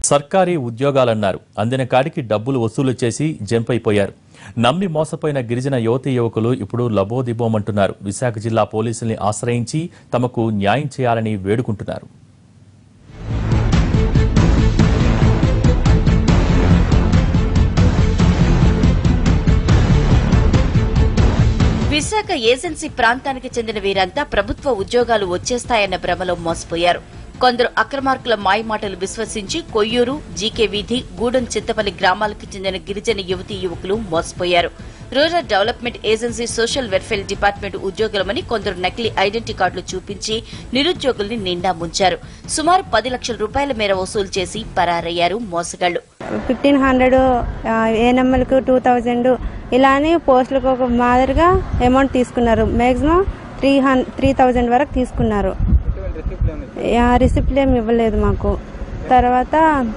సర్కారీ ఉద్యోగాలన్నారు అందిన కాడికి డబ్బులు వసూలు చేసి జంప్ అయిపోయారు నమ్మి మోసపోయిన గిరిజన యువతీ యువకులు ఇప్పుడు లబోదిబోమంటున్నారు విశాఖ జిల్లా పోలీసుల్ని ఆశ్రయించి తమకు న్యాయం చేయాలని వేడుకుంటున్నారు విశాఖ ఏజెన్సీ ప్రాంతానికి చెందిన వీరంతా ప్రభుత్వ ఉద్యోగాలు వచ్చేస్తాయన్న భ్రమలో మోసపోయారు కొందరు అక్రమార్కుల మాయమాటలు విశ్వసించి కొయ్యూరు జీకే వీధి గూడెం చింతపల్లి గ్రామాలకు చెందిన గిరిజన యువతీ యువకులు మోసపోయారు rural development agency social welfare department ఉద్యోగులమని కొందరు నకిలీ ఐడెంటిటీ కార్డులు చూపించి నిరుద్యోగుల్ని నిండా ముంచారు సుమారు పది లక్షల రూపాయల మేర వసూలు చేసి పరారయ్యారు మోసగాళ్లు ఫిఫ్టీన్ హండ్రెడ్ ఏఎన్ఎంఎల్కు టూ థౌజండ్ ఇలా అని పోస్టులకు ఒక మాదిరిగా అమౌంట్ తీసుకున్నారు మ్యాక్సిమం త్రీ హన్ త్రీ థౌజండ్ వరకు తీసుకున్నారు రిసిప్ట్లు ఏమి ఇవ్వలేదు మాకు తర్వాత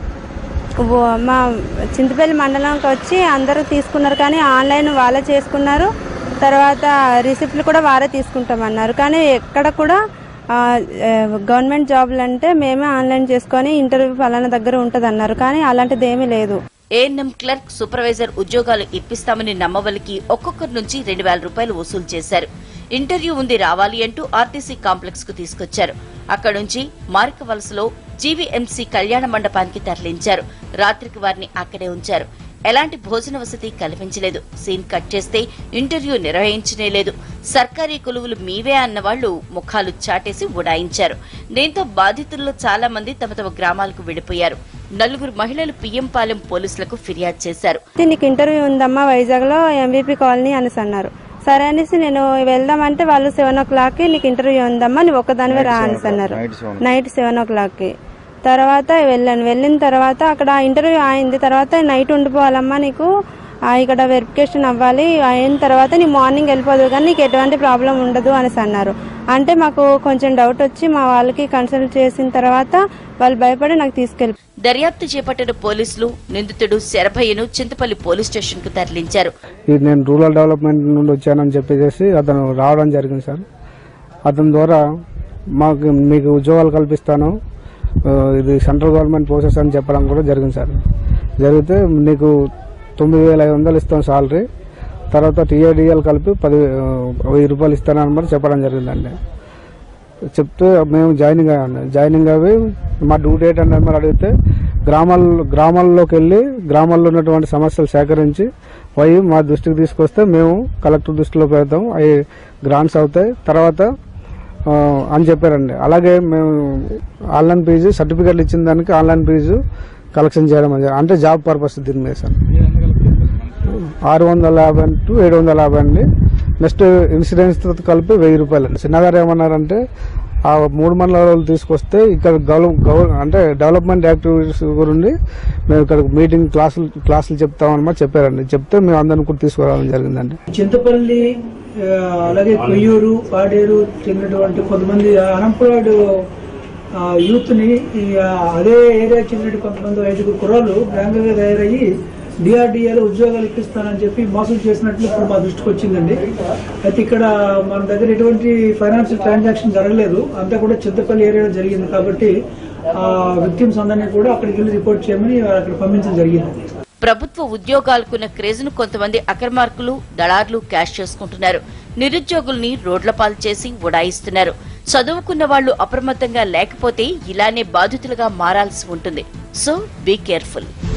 ఓ- మా చింతపల్లి మండలంకి వచ్చి అందరూ తీసుకున్నారు కానీ ఆన్లైన్ వాళ్ళే చేసుకున్నారు తర్వాత రిసిప్ట్లు కూడా వారే తీసుకుంటామన్నారు కానీ ఎక్కడ కూడా ఆ, ఏ, గవర్నమెంట్ జాబ్లు అంటే మేమే ఆన్లైన్ చేసుకొని ఇంటర్వ్యూ ఫలానా దగ్గర ఉంటుంది అన్నారు కానీ అలాంటిది ఏమీ లేదు ఏఎన్ఎం క్లర్క్ సూపర్వైజర్ ఉద్యోగాలు ఇప్పిస్తామని నమ్మవలికి ఒక్కొక్కరి నుంచి రెండు వేల రూపాయలు వసూలు చేశారు ఇంటర్వ్యూ ఉంది రావాలి అంటూ ఆర్టీసీ కాంప్లెక్స్ కు తీసుకొచ్చారు అక్కడి నుంచి మారిక వలసలో జీవీఎంసీ కళ్యాణ మండపానికి తరలించారు రాత్రికి వారిని అక్కడే ఉంచారు ఎలాంటి భోజన వసతి కల్పించలేదు సీన్ కట్ చేస్తే ఇంటర్వ్యూ నిర్వహించనే లేదు సర్కారీ కొలువులు మీవే అన్న వాళ్లు ముఖాలు చాటేసి ఉడాయించారు దీంతో బాధితుల్లో చాలా మంది తమ తమ గ్రామాలకు వెళ్లిపోయారు నలుగురు మహిళలు పిఎం పాలెం పోలీసులకు ఫిర్యాదు చేశారు అయితే నీకు ఇంటర్వ్యూ ఉందమ్మా వైజాగ్లో ఎంబీపీ కాలనీ అనేసి అన్నారు సరే అనేసి నేను వెళ్దామంటే వాళ్ళు సెవెన్ ఓ క్లాక్కి నీకు ఇంటర్వ్యూ ఉందమ్మా నువ్వు ఒక్కదానివే రా అనేసి అన్నారు నైట్ సెవెన్ ఓ క్లాక్కి తర్వాత వెళ్ళాను వెళ్ళిన తర్వాత అక్కడ ఇంటర్వ్యూ అయింది తర్వాత నైట్ ఉండిపోవాలమ్మా నీకు ఆ, ఇక్కడ వెరిఫికేషన్ అవ్వాలి అయిన తర్వాత నీ మార్నింగ్ వెళ్ళిపోదు కానీ నీకు ఎటువంటి ప్రాబ్లం ఉండదు అనేసి అన్నారు అంటే మాకు కొంచెం డౌట్ వచ్చి మా వాళ్ళకి కన్సల్ట్ చేసిన తర్వాత వాళ్ళు భయపడి నాకు తీసుకెళ్ళి దర్యాప్తు చేపట్టిన పోలీసులు నిందితుడు శరభయ్యను చింతపల్లి పోలీస్ స్టేషన్ కు తరలించారు ఇది నేను రూరల్ డెవలప్మెంట్ నుండి వచ్చానని చెప్పేసి అతను రావడం జరిగింది సార్ అతని ద్వారా మాకు మీకు ఉద్యోగాలు కల్పిస్తాను ఆ, ఇది సెంట్రల్ గవర్నమెంట్ ప్రాసెస్ అని చెప్పడం కూడా జరిగింది సార్ జరిగితే నీకు తొమ్మిది వేల ఐదు వందలు ఇస్తాం సాలరీ తర్వాత టీఏడిఎల్ కలిపి పది ఆ, వెయ్యి రూపాయలు ఇస్తానని మరి చెప్పడం జరిగిందండి చెప్తే మేము జాయినింగ్ అయ్యాము జాయినింగ్ అవి మా డ్యూటీ ఏంటంటే మరి అడిగితే గ్రామాల్లో గ్రామాల్లోకి వెళ్ళి గ్రామాల్లో ఉన్నటువంటి సమస్యలు సేకరించి అవి మా దృష్టికి తీసుకొస్తే మేము కలెక్టర్ దృష్టిలో పెడతాం అవి గ్రాంట్స్ అవుతాయి తర్వాత ఆ, అని చెప్పారండి అలాగే మేము ఆన్లైన్ ఫీజు సర్టిఫికెట్లు ఇచ్చిన దానికి ఆన్లైన్ ఫీజు కలెక్షన్ చేయడం అది అంటే జాబ్ పర్పస్ దీని మీద సార్ ఆరు వందల యాభై టు ఏడు వందల యాభై అండి నెక్స్ట్ ఇన్సూరెన్స్ తో కలిపి వెయ్యి రూపాయలు అండి చిన్నగారు ఏమన్నారంటే ఆ మూడు మండల రోజులు తీసుకొస్తే ఇక్కడ గౌ- గౌ- అంటే డెవలప్మెంట్ యాక్టివిటీస్ గురించి మేము ఇక్కడ మీటింగ్ క్లాసులు క్లాసులు చెప్తామని చెప్పారండి చెప్తే మేము అందరిని కూడా తీసుకురావడం జరిగిందండి చింతపల్లి ఆ, అలాగే కొయ్యూరు పాడేరు చెందినటువంటి కొంతమంది అనంపురాడు యూత్ ని ఈ, ఆ, అదే ఏరియా చెందిన కొంతమంది ఐదుగురు కుర్రాళ్ళు గ్యాంగ్గా తయారయ్యి డిఆర్డిఏలో ఉద్యోగాలు ఇప్పిస్తానని చెప్పి మోసం చేసినట్లు ఇప్పుడు మా దృష్టికి వచ్చిందండి అయితే ఇక్కడ మన దగ్గర ఎటువంటి ఫైనాన్షియల్ ట్రాన్సాక్షన్ జరగలేదు అంతా కూడా చింతపల్లి ఏరియాలో జరిగింది కాబట్టి ఆ విక్టిమ్స్ అందరినీ కూడా అక్కడికి వెళ్ళి రిపోర్ట్ చేయమని అక్కడ పంపించడం జరిగింది ప్రభుత్వ ఉద్యోగాలకున్న క్రేజ్ను కొంతమంది అక్రమార్కులు దళార్లు క్యాష్ చేసుకుంటున్నారు నిరుద్యోగుల్ని రోడ్ల పాలు చేసి ఉడాయిస్తున్నారు చదువుకున్న వాళ్లు అప్రమత్తంగా లేకపోతే ఇలానే బాధితులుగా మారాల్సి ఉంటుంది సో బీ కేర్ఫుల్